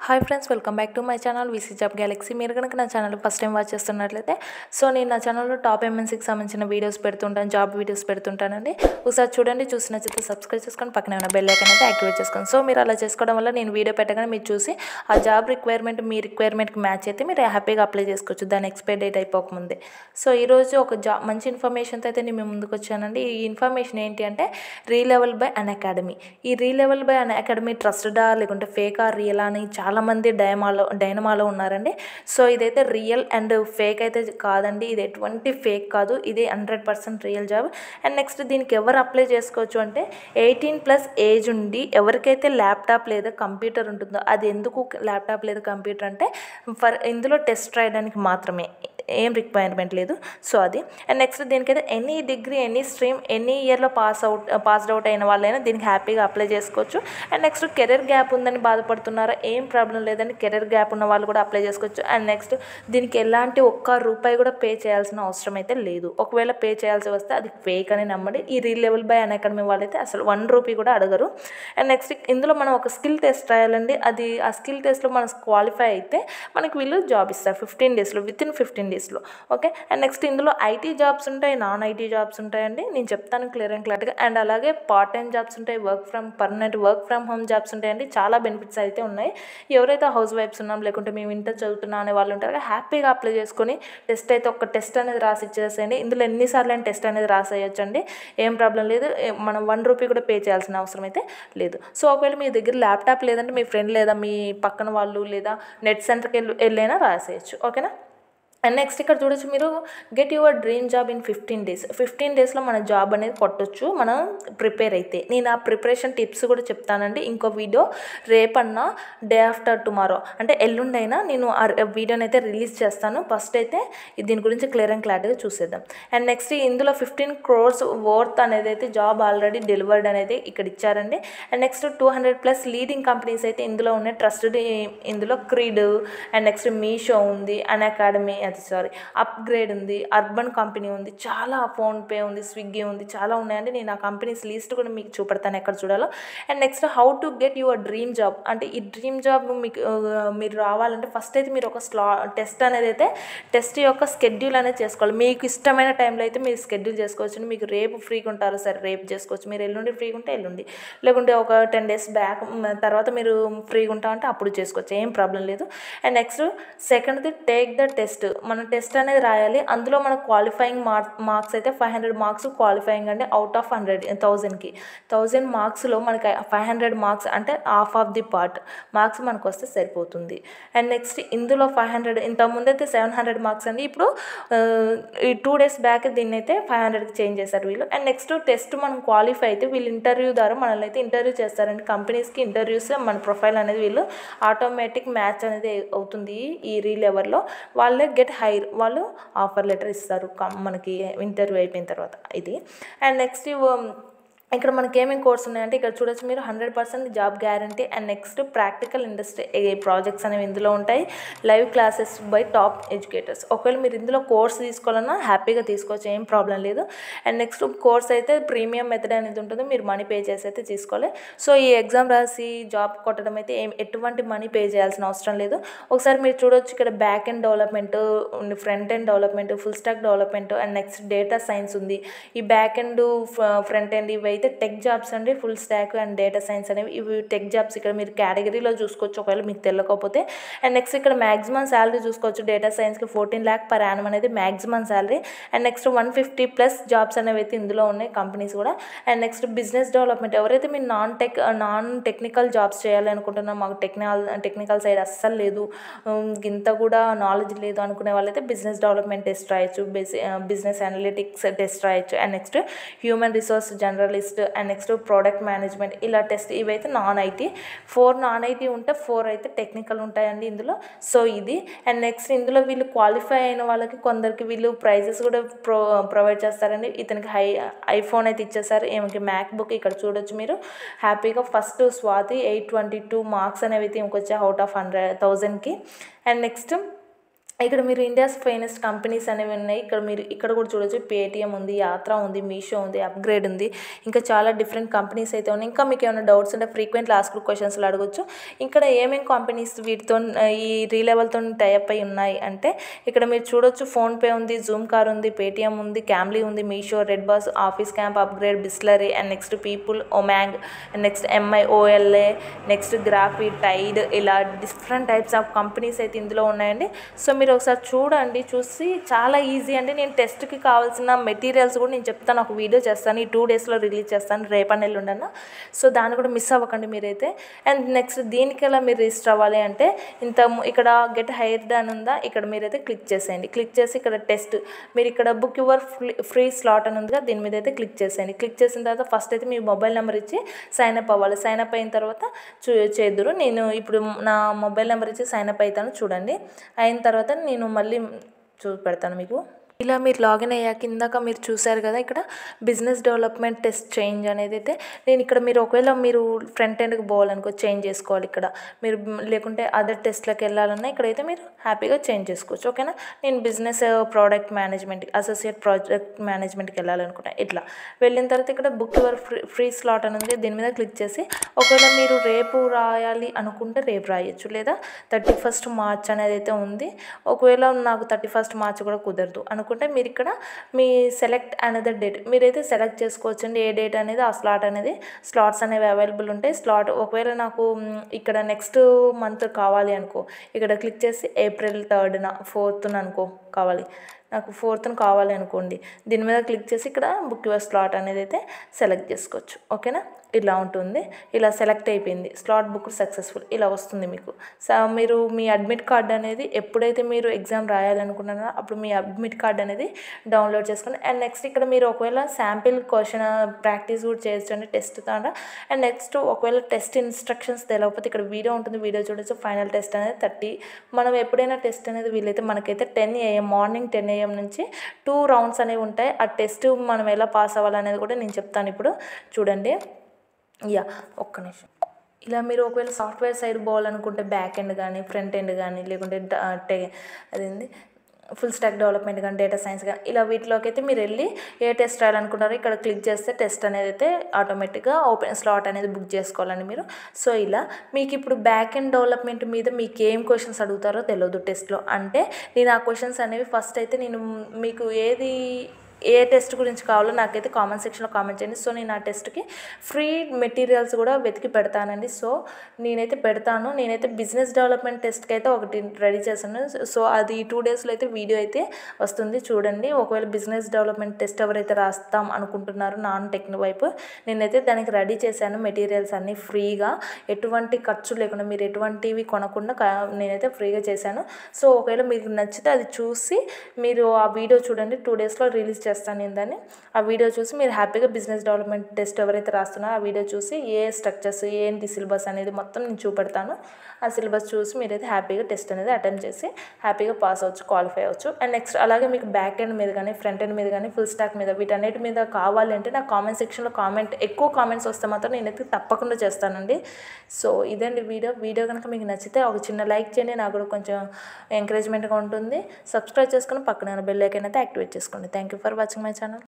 hi friends welcome back to my channel విసి job galaxy మీరు కనుక నా ఛానల్ ఫస్ట్ టైం వాచ్ చేస్తున్నట్లయితే సో నేను నా ఛానల్లో టాప్ ఎంఎన్సీకి సంబంధించిన వీడియోస్ పెడుతుంటాను జాబ్ వీడియోస్ పెడుతుంటానండి ఒకసారి చూడండి చూసి నచ్చితే సబ్స్క్రైబ్ చేసుకొని పక్కనే ఉన్న బెల్ ఐకన్ అయితే యాక్టివేట్ చేసుకోండి సో మీరు అలా చేసుకోవడం వల్ల నేను వీడియో పెట్టగానే మీరు చూసి ఆ జాబ్ రిక్వైర్మెంట్ మీ రిక్వైర్మెంట్కి మ్యాచ్ అయితే మీరు హ్యాపీగా అప్లై చేసుకోవచ్చు దాని ఎక్స్పైర్ డేట్ అయిపోకముందే సో ఈరోజు ఒక జాబ్ మంచి ఇన్ఫర్మేషన్తో అయితే నేను మీ ముందుకు వచ్చానండి ఈ ఇన్ఫర్మేషన్ ఏంటి అంటే రీలెవెల్ బై అన్ అకాడమీ ఈ రీలెవెల్ బై అన్ అకాడమీ ట్రస్టెడా లేకుంటే ఫేకా రియల్ అని చాలామంది డైమాలో డైనమాలో ఉన్నారండి సో ఇదైతే రియల్ అండ్ ఫేక్ అయితే కాదండి ఇది ఎటువంటి ఫేక్ కాదు ఇది hundred percent real job and next దీనికి ఎవరు అప్లై చేసుకోవచ్చు అంటే ఎయిటీన్ ప్లస్ ఏజ్ ఉండి ఎవరికైతే ల్యాప్టాప్ లేదా కంప్యూటర్ ఉంటుందో అది ఎందుకు ల్యాప్టాప్ లేదా కంప్యూటర్ అంటే ఫర్ ఇందులో టెస్ట్ రాయడానికి మాత్రమే ఏం రిక్వైర్మెంట్ లేదు సో అది అండ్ నెక్స్ట్ దీనికైతే any degree any stream any ఇయర్లో పాస్ అవుట్ పాస్డ్ అవుట్ అయిన వాళ్ళైనా దీనికి హ్యాపీగా అప్లై చేసుకోవచ్చు అండ్ నెక్స్ట్ కెరీర్ గ్యాప్ ఉందని బాధపడుతున్నారా ఏం ప్రాబ్లం లేదండి కెరీర్ గ్యాప్ ఉన్న వాళ్ళు కూడా అప్లై చేసుకోవచ్చు అండ్ నెక్స్ట్ దీనికి ఎలాంటి ఒక్క రూపాయి కూడా పే చేయాల్సిన అవసరం అయితే లేదు ఒకవేళ పే చేయాల్సి వస్తే అది ఫేక్ అని నమ్మండి ఈ రీలెవెల్ బై అన్ అకాడమీ వాళ్ళైతే అసలు వన్ రూపీ కూడా అడగరు అండ్ నెక్స్ట్ ఇందులో మనం ఒక స్కిల్ టెస్ట్ రాయాలండి అది ఆ స్కిల్ టెస్ట్లో మనం క్వాలిఫై అయితే మనకి వీళ్ళు జాబ్ ఇస్తారు ఫిఫ్టీన్ డేస్లో విత్ ఇన్ ఫిఫ్టీన్ డేస్లో ఓకే అండ్ నెక్స్ట్ ఇందులో ఐటీ జాబ్స్ ఉంటాయి నాన్ ఐటీ జాబ్స్ ఉంటాయండి నేను చెప్తాను క్లియర్ అండ్ క్లారిటీగా అండ్ అలాగే పార్ట్ టైం జాబ్స్ ఉంటాయి work from permanent work from home jobs ఉంటాయండి చాలా బెనిఫిట్స్ అయితే ఉన్నాయి ఎవరైతే హౌస్ వైఫ్స్ ఉన్నాం లేకుంటే మేము ఇంటర్ చదువుతున్నాం అనే వాళ్ళు ఉంటారు హ్యాపీగా అప్లై చేసుకొని టెస్ట్ అయితే ఒక టెస్ట్ అనేది రాసి ఇచ్చేసేయండి ఇందులో ఎన్నిసార్లు అయినా టెస్ట్ అనేది రాసేయచ్చండి ఏం ప్రాబ్లం లేదు ఏ- మనం వన్ రూపీ కూడా పే చేయాల్సిన అవసరం అయితే లేదు సో ఒకవేళ మీ దగ్గర ల్యాప్టాప్ లేదంటే మీ ఫ్రెండ్ లేదా మీ పక్కన వాళ్ళు లేదా నెట్ సెంటర్కి వెళ్ళి వెళ్ళైనా రాసేయచ్చు ఓకేనా అండ్ నెక్స్ట్ ఇక్కడ చూడొచ్చు మీరు get your dream job in fifteen days fifteen డేస్లో మన జాబ్ అనేది కొట్టొచ్చు మనం ప్రిపేర్ అయితే నేను ఆ ప్రిపరేషన్ టిప్స్ కూడా చెప్తానండి ఇంకో వీడియో రేపన్నా డే ఆఫ్టర్ టుమారో అంటే ఎల్లుండైనా నేను ఆ వీడియోని అయితే రిలీజ్ చేస్తాను ఫస్ట్ అయితే దీని గురించి క్లియర్ అండ్ క్లారిటీగా చూసేద్దాం అండ్ నెక్స్ట్ ఇందులో ఫిఫ్టీన్ క్రోర్స్ వర్త్ అనేది అయితే జాబ్ ఆల్రెడీ డెలివర్డ్ అనేది ఇక్కడ ఇచ్చారండి and next two hundred plus leading companies అయితే ఇందులో ఉన్నాయి ట్రస్టెడ్ ఇందులో క్రీడ్ అండ్ నెక్స్ట్ మీషో ఉంది అన్ అకాడమీ అది సారీ అప్గ్రేడ్ ఉంది అర్బన్ కంపెనీ ఉంది చాలా ఫోన్పే ఉంది స్విగ్గీ ఉంది చాలా ఉన్నాయండి నేను ఆ కంపెనీస్ లిస్ట్ కూడా మీకు చూపెడతాను ఎక్కడ చూడాలో and next how to get your dream job అంటే ఈ డ్రీమ్ జాబ్ మీకు ఆ, మీరు రావాలంటే ఫస్ట్ అయితే మీరు ఒక స్లా టెస్ట్ అనేది అయితే టెస్ట్ యొక్క స్కెడ్యూల్ అనేది చేసుకోవాలి మీకు ఇష్టమైన టైంలో అయితే మీరు స్కెడ్యూల్ చేసుకోవచ్చు మీకు రేపు ఫ్రీగా ఉంటారు సరే రేపు చేసుకోవచ్చు మీరు ఎల్లుండి ఫ్రీగా ఉంటే ఎల్లుండి లేకుంటే ఒక టెన్ డేస్ బ్యాక్ తర్వాత మీరు ఫ్రీగా ఉంటా అంటే అప్పుడు చేసుకోవచ్చు ఏం ప్రాబ్లం లేదు అండ్ నెక్స్ట్ సెకండ్ది టేక్ ద టెస్ట్ మన టెస్ట్ అనేది రాయాలి అందులో మన క్వాలిఫైయింగ్ మార్క్ మార్క్స్ అయితే ఫైవ్ హండ్రెడ్ మార్క్స్ క్వాలిఫైయింగ్ అంటే అవుట్ ఆఫ్ హండ్రెడ్ థౌజండ్కి థౌజండ్ మార్క్స్లో మనకి ఫైవ్ హండ్రెడ్ మార్క్స్ అంటే half of the part marks మనకు వస్తే సరిపోతుంది అండ్ నెక్స్ట్ ఇందులో ఫైవ్ హండ్రెడ్ ఇంతకుముందు అయితే సెవెన్ హండ్రెడ్ మార్క్స్ అండి ఇప్పుడు ఆ, ఈ టూ డేస్ బ్యాక్ దీన్ని అయితే ఫైవ్ హండ్రెడ్కి చేంజ్ చేశారు వీళ్ళు అండ్ నెక్స్ట్ టెస్ట్ మనం క్వాలిఫై అయితే వీళ్ళు ఇంటర్వ్యూ ద్వారా మనల్ని అయితే ఇంటర్వ్యూ చేస్తారండి కంపెనీస్కి ఇంటర్వ్యూస్ మన ప్రొఫైల్ అనేది వీళ్ళు ఆటోమేటిక్ మ్యాచ్ అనేది అవుతుంది ఈ రీలెవర్లో వాళ్ళే గెట్ హైర్ వాళ్ళు ఆఫర్ లెటర్ ఇస్తారు కం- మనకి ఇంటర్వ్యూ అయిపోయిన తర్వాత ఇది అండ్ నెక్స్ట్ ఇక్కడ మనకి ఏమేమి కోర్స్ ఉన్నాయంటే ఇక్కడ చూడొచ్చు మీరు hundred percent job guarantee and next practical industry projects అనేవి ఇందులో ఉంటాయి live classes by top educators ఒకవేళ మీరు ఇందులో కోర్స్ తీసుకోవాలన్నా హ్యాపీగా తీసుకోవచ్చు ఏం ప్రాబ్లం లేదు అండ్ నెక్స్ట్ కోర్స్ అయితే ప్రీమియం మెథడ్ అనేది ఉంటుంది మీరు మనీ పే చేసి అయితే తీసుకోవాలి సో ఈ ఎగ్జామ్ రాసి జాబ్ కొట్టడం అయితే ఏం ఎటువంటి మనీ పే చేయాల్సిన అవసరం లేదు ఒకసారి మీరు చూడొచ్చు ఇక్కడ back end development front end development full stack development and next data science ఉంది ఈ బ్యాక్ ఎండ్ ఫ్రంట్ ఎండ్ ఇవి అయితే టెక్ జాబ్స్ అండి full stack and data science అనేవి ఇవి టెక్ జాబ్స్ ఇక్కడ మీరు కేటగిరీలో చూసుకోవచ్చు ఒకవేళ మీకు తెలియకపోతే అండ్ నెక్స్ట్ ఇక్కడ మ్యాక్సిమం శాలరీ చూసుకోవచ్చు డేటా సైన్స్కి ఫోర్టీన్ ల్యాక్ పర్ యానం అనేది maximum salary and next one fifty plus jobs అనేవి అయితే ఇందులో ఉన్నాయి కంపెనీస్ కూడా అండ్ నెక్స్ట్ బిజినెస్ డెవలప్మెంట్ ఎవరైతే మీరు non tech non technical jobs చేయాలి అనుకుంటున్నారో మాకు టెక్నికల్ టెక్నికల్ సైడ్ అస్సలు లేదు ఉమ్, ఇంత కూడా నాలెడ్జ్ లేదు అనుకునే వాళ్ళైతే బిజినెస్ డెవలప్మెంట్ టెస్ట్ రాయొచ్చు బిజినెస్ అనలిటిక్స్ టెస్ట్ రాయొచ్చు and next human resource generalist and next product management ఇలా టెస్ట్ ఇవైతే non IT four non IT ఉంటే ఫోర్ అయితే టెక్నికల్ ఉంటాయండి ఇందులో సో ఇది అండ్ నెక్స్ట్ ఇందులో వీళ్ళు క్వాలిఫై అయిన వాళ్ళకి కొందరికి వీళ్ళు ప్రైజెస్ కూడా ప్రో ప్రొవైడ్ చేస్తారండి ఇతనికి హై ఐఫోన్ అయితే ఇచ్చేసారు ఏమికి మ్యాక్ బుక్ ఇక్కడ చూడొచ్చు మీరు హ్యాపీగా first Swathi eight twenty two marks అనేవి అయితే ఇంకొచ్చాయి అవుట్ ఆఫ్ హండ్రెడ్ థౌజండ్కి అండ్ నెక్స్ట్ ఇక్కడ మీరు ఇండియాస్ ఫైనెస్ట్ కంపెనీస్ అనేవి ఉన్నాయి ఇక్కడ మీరు ఇక్కడ కూడా చూడొచ్చు పేటిఎం ఉంది యాత్ర ఉంది మీషో ఉంది అప్గ్రేడ్ ఉంది ఇంకా చాలా డిఫరెంట్ కంపెనీస్ అయితే ఉన్నాయి ఇంకా మీకు ఏమైనా డౌట్స్ ఉంటే ఫ్రీక్వెంట్ లాస్ట్ క్వశ్చన్స్లో అడగొచ్చు ఇక్కడ ఏమేమి కంపెనీస్ వీటితో ఈ రీలెవెల్తో టైప్ అయి ఉన్నాయి అంటే ఇక్కడ మీరు చూడొచ్చు ఫోన్పే ఉంది జూమ్ కార్ ఉంది పేటిఎం ఉంది క్యామ్లీ ఉంది Meesho red bus office camp upGrad Bisleri and next people ఒమాంగ్ and next MI OLA next గ్రాఫీ టైడ్ ఇలా డిఫరెంట్ టైప్స్ ఆఫ్ కంపెనీస్ అయితే ఇందులో ఉన్నాయండి సో మీరు ఒకసారి చూడండి చూసి చాలా ఈజీ అండి నేను టెస్ట్కి కావాల్సిన మెటీరియల్స్ కూడా నేను చెప్తాను ఒక వీడియో చేస్తాను ఈ టూ డేస్లో రిలీజ్ చేస్తాను రేపటి ఎల్లుండన సో దాన్ని కూడా మిస్ అవ్వకండి మీరైతే అండ్ నెక్స్ట్ దీనికి ఎలా మీరు రిజిస్టర్ అవ్వాలి అంటే ఇంత ము- ఇక్కడ గెట్ హైర్డ్ అని ఉందా ఇక్కడ మీరైతే క్లిక్ చేసేయండి క్లిక్ చేసి ఇక్కడ టెస్ట్ మీరు ఇక్కడ బుక్ యువర్ ఫ్రీ స్లాట్ అని ఉందిగా దీని మీద అయితే క్లిక్ చేసేయండి క్లిక్ చేసిన తర్వాత ఫస్ట్ అయితే మీ మొబైల్ నెంబర్ ఇచ్చి సైన్ అప్ అవ్వాలి సైన్ అప్ అయిన తర్వాత చూ చేద్దురు నేను ఇప్పుడు నా మొబైల్ నెంబర్ ఇచ్చి సైన్ అప్ అవుతాను చూడండి అయిన తర్వాత నేను మళ్ళీ చూపెడతాను మీకు ఇలా మీరు లాగిన్ అయ్యాక ఇందాక మీరు చూశారు కదా ఇక్కడ బిజినెస్ డెవలప్మెంట్ టెస్ట్ చేంజ్ అనేది అయితే నేను ఇక్కడ మీరు ఒకవేళ మీరు ఫ్రంట్ ఎండ్కి పోవాలనుకో చేంజ్ చేసుకోవాలి ఇక్కడ మీరు లేకుంటే అదర్ టెస్ట్లకు వెళ్ళాలన్నా ఇక్కడైతే మీరు హ్యాపీగా చేంజ్ చేసుకోవచ్చు ఓకేనా నేను business product management associate project మేనేజ్మెంట్కి వెళ్ళాలనుకుంటా ఇట్లా వెళ్ళిన తర్వాత ఇక్కడ book your free free slot అని ఉంది దీని మీద క్లిక్ చేసి ఒకవేళ మీరు రేపు రాయాలి అనుకుంటే రేపు రాయొచ్చు లేదా థర్టీ ఫస్ట్ మార్చ్ అనేది అయితే ఉంది ఒకవేళ నాకు థర్టీ ఫస్ట్ మార్చ్ కూడా కుదరదు అనుకుంటే మీరు ఇక్కడ మీ సెలెక్ట్ అనదర్ డేట్ మీరైతే సెలెక్ట్ చేసుకోవచ్చండి ఏ డేట్ అనేది ఆ స్లాట్ అనేది స్లాట్స్ అనేవి అవైలబుల్ ఉంటాయి స్లాట్ ఒకవేళ నాకు మ్, ఇక్కడ నెక్స్ట్ మంత్ కావాలి అనుకో ఇక్కడ క్లిక్ చేసి ఏప్రిల్ థర్డ్న ఫోర్త్న అనుకో కావాలి నాకు ఫోర్త్న కావాలి అనుకోండి దీని మీద క్లిక్ చేసి ఇక్కడ బుక్ యువర్ స్లాట్ అనేది అయితే సెలెక్ట్ చేసుకోవచ్చు ఓకేనా ఇలా ఉంటుంది ఇలా సెలెక్ట్ అయిపోయింది స్లాట్ బుక్ సక్సెస్ఫుల్ ఇలా వస్తుంది మీకు సో మీరు మీ అడ్మిట్ కార్డ్ అనేది ఎప్పుడైతే మీరు ఎగ్జామ్ రాయాలనుకున్నారో అప్పుడు మీ అడ్మిట్ కార్డ్ అనేది డౌన్లోడ్ చేసుకొని అండ్ నెక్స్ట్ ఇక్కడ మీరు ఒకవేళ శాంపిల్ క్వశ్చన్ ప్రాక్టీస్ కూడా చేయొచ్చండి టెస్ట్ ద్వారా అండ్ నెక్స్ట్ ఒకవేళ టెస్ట్ ఇన్స్ట్రక్షన్స్ తెలియకపోతే ఇక్కడ వీడియో ఉంటుంది వీడియో చూడొచ్చు ఫైనల్ టెస్ట్ అనేది థర్టీ మనం ఎప్పుడైనా టెస్ట్ అనేది వీలైతే మనకైతే ten AM morning ten AM నుంచి టూ రౌండ్స్ అనేవి ఉంటాయి ఆ టెస్ట్ మనం ఎలా పాస్ అవ్వాలనేది కూడా నేను చెప్తాను ఇప్పుడు చూడండి యా ఒక్క నిమిషం ఇలా మీరు ఒకవేళ సాఫ్ట్వేర్ సైడ్ పోవాలనుకుంటే బ్యాక్ ఎండ్ కానీ ఫ్రంట్ ఎండ్ కానీ లేకుంటే డ- టె అదేంది ఫుల్ స్టాక్ డెవలప్మెంట్ కానీ డేటా సైన్స్ కానీ ఇలా వీటిలోకి అయితే మీరు వెళ్ళి ఏ టెస్ట్ రాయాలనుకుంటారో ఇక్కడ క్లిక్ చేస్తే టెస్ట్ అనేది అయితే ఆటోమేటిక్గా ఓపెన్ స్లాట్ అనేది బుక్ చేసుకోవాలండి మీరు సో ఇలా మీకు ఇప్పుడు బ్యాక్ ఎండ్ డెవలప్మెంట్ మీద మీకు ఏం క్వశ్చన్స్ అడుగుతారో తెలియదు టెస్ట్లో అంటే నేను ఆ క్వశ్చన్స్ అనేవి ఫస్ట్ అయితే నేను మీకు ఏది ఏ టెస్ట్ గురించి కావాలో నాకైతే కామెంట్ సెక్షన్లో కామెంట్ చేయండి సో నేను ఆ టెస్ట్కి ఫ్రీ మెటీరియల్స్ కూడా వెతికి పెడతానండి సో నేనైతే పెడతాను నేనైతే బిజినెస్ డెవలప్మెంట్ టెస్ట్కి అయితే ఒకటి రెడీ చేశాను సో అది టూ డేస్లో అయితే వీడియో అయితే వస్తుంది చూడండి ఒకవేళ బిజినెస్ డెవలప్మెంట్ టెస్ట్ ఎవరైతే రాస్తాం అనుకుంటున్నారో నాన్ టెక్నిక్ వైపు నేనైతే దానికి రెడీ చేశాను మెటీరియల్స్ అన్నీ ఫ్రీగా ఎటువంటి ఖర్చు లేకుండా మీరు ఎటువంటివి కొనకుండా క- నేనైతే ఫ్రీగా చేశాను సో ఒకవేళ మీకు నచ్చితే అది చూసి మీరు ఆ వీడియో చూడండి టూ డేస్లో రిలీజ్ చేస్తాను నేను దాన్ని ఆ వీడియో చూసి మీరు హ్యాపీగా బిజినెస్ డెవలప్మెంట్ టెస్ట్ ఎవరైతే రాస్తున్నారో ఆ వీడియో చూసి ఏ స్ట్రక్చర్స్ ఏంటి సిలబస్ అనేది మొత్తం నేను చూపెడతాను ఆ సిలబస్ చూసి మీరైతే హ్యాపీగా టెస్ట్ అనేది అటెంప్ట్ చేసి హ్యాపీగా పాస్ అవ్వచ్చు క్వాలిఫై అవ్వచ్చు అండ్ నెక్స్ట్ అలాగే మీకు బ్యాక్ ఎండ్ మీద కానీ ఫ్రంట్ ఎండ్ మీద కానీ ఫుల్ స్టాక్ మీద వీటన్నిటి మీద కావాలి అంటే నా కామెంట్ సెక్షన్లో కామెంట్ ఎక్కువ కామెంట్స్ వస్తే మాత్రం నేనైతే తప్పకుండా చేస్తానండి సో ఇదండి వీడియో వీడియో కనుక మీకు నచ్చితే ఒక చిన్న లైక్ చేయండి నాకు కూడా కొంచెం ఎంకరేజ్మెంట్గా ఉంటుంది సబ్స్క్రైబ్ చేసుకుని పక్కన బెల్ ఐకాన్ అయితే యాక్టివేట్ చేసుకోండి thank you for watching my channel